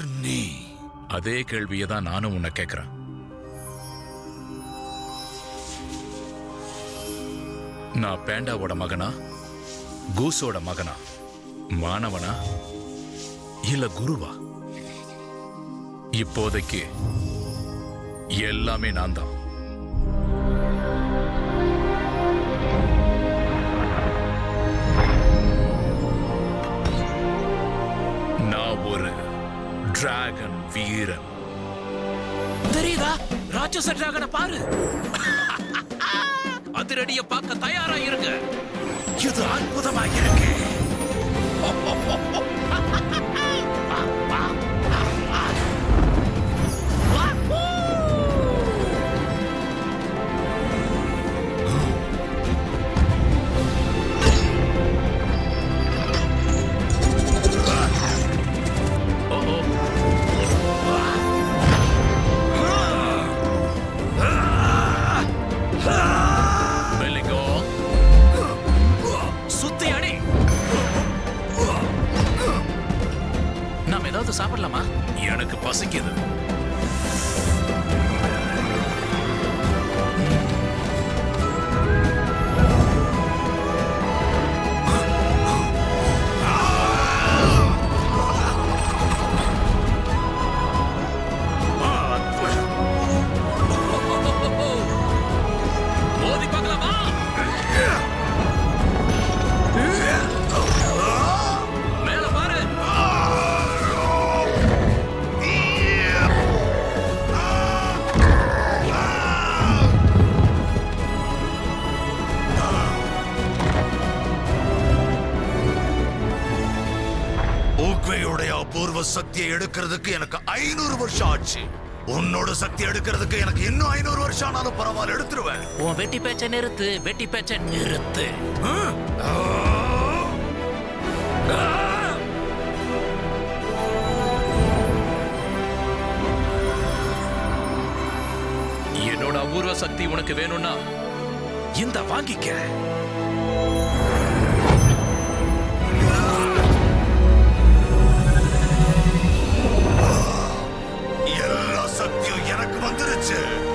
நீ அதே கேள்வியை தான் நானும் உன்னை கேட்கிறேன் நான் பேண்டாவோட மகனா கூஸோட மகனா மாணவனா இல்ல குருவா இப்போதைக்கு எல்லாமே நான் தான் நான் ஒரு டிராகன் வீரன் தெரியுதா ராட்சச டிராகனை பாரு அதிரடிய பார்க்க தயாரா இருங்க இது அற்புதமா இருக்கு மெல்லிங்கோ சுத்தி அடி நாம ஏதாவது சாப்பிடலாமா எனக்கு பசிக்குது மோதி பார்க்கலாமா மேல பாரு ஊக்வேயுடைய அபூர்வ சக்தியை எடுக்கிறதுக்கு எனக்கு ஐநூறு வருஷம் ஆச்சு உன்னோட சக்தி எடுக்கிறதுக்கு எனக்கு இன்னும் ஐநூறு வருஷம் ஆனாலும் பரவாயில்ல எடுத்துருவேன் உன் வெட்டி பேச்ச நிறுத்து வெட்டி பேச்ச நிறுத்து என்னோட அபூர்வ சக்தி உனக்கு வேணும்னா இந்த வாங்கிக்க எல்லா சக்தியும் எனக்கு வந்துருச்சு